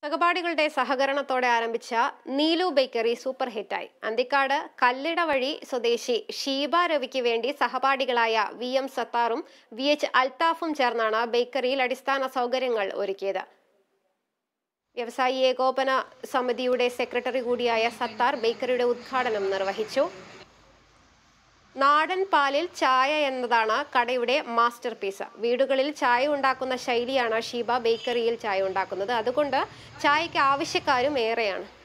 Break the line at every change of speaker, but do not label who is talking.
സഹപാഠികളുടെ സഹകരണത്തോടെ ആരംഭിച്ച Neelu bakery super ഹിറ്റായി അന്തിക്കാട് കല്ലിട വഴി സ്വദേശി ഷീബ രവിക്ക് വേണ്ടി സഹപാഠികളായ വി എം സത്താറും വി എച്ച് അൽത്താഫും ചേർന്നാണ് ബേക്കറിയിൽ അടിസ്ഥാന സൗകര്യങ്ങൾ ഒരുക്കിയത് വ്യവസായി ഏകോപന സമിതിയുടെ സെക്രട്ടറി കൂടിയായ സത്താർ ബേക്കറിയുടെ ഉദ്ഘാടനം നിർവഹിച്ചു നാടൻ പാലിൽ ചായ എന്നതാണ് കടയുടെ മാസ്റ്റർ പീസ് വീടുകളിൽ ചായ ഉണ്ടാക്കുന്ന ശൈലിയാണ് ഷീബ ബേക്കറിയിൽ ചായ ഉണ്ടാക്കുന്നത് അതുകൊണ്ട് ചായയ്ക്ക് ആവശ്യക്കാരും ഏറെയാണ്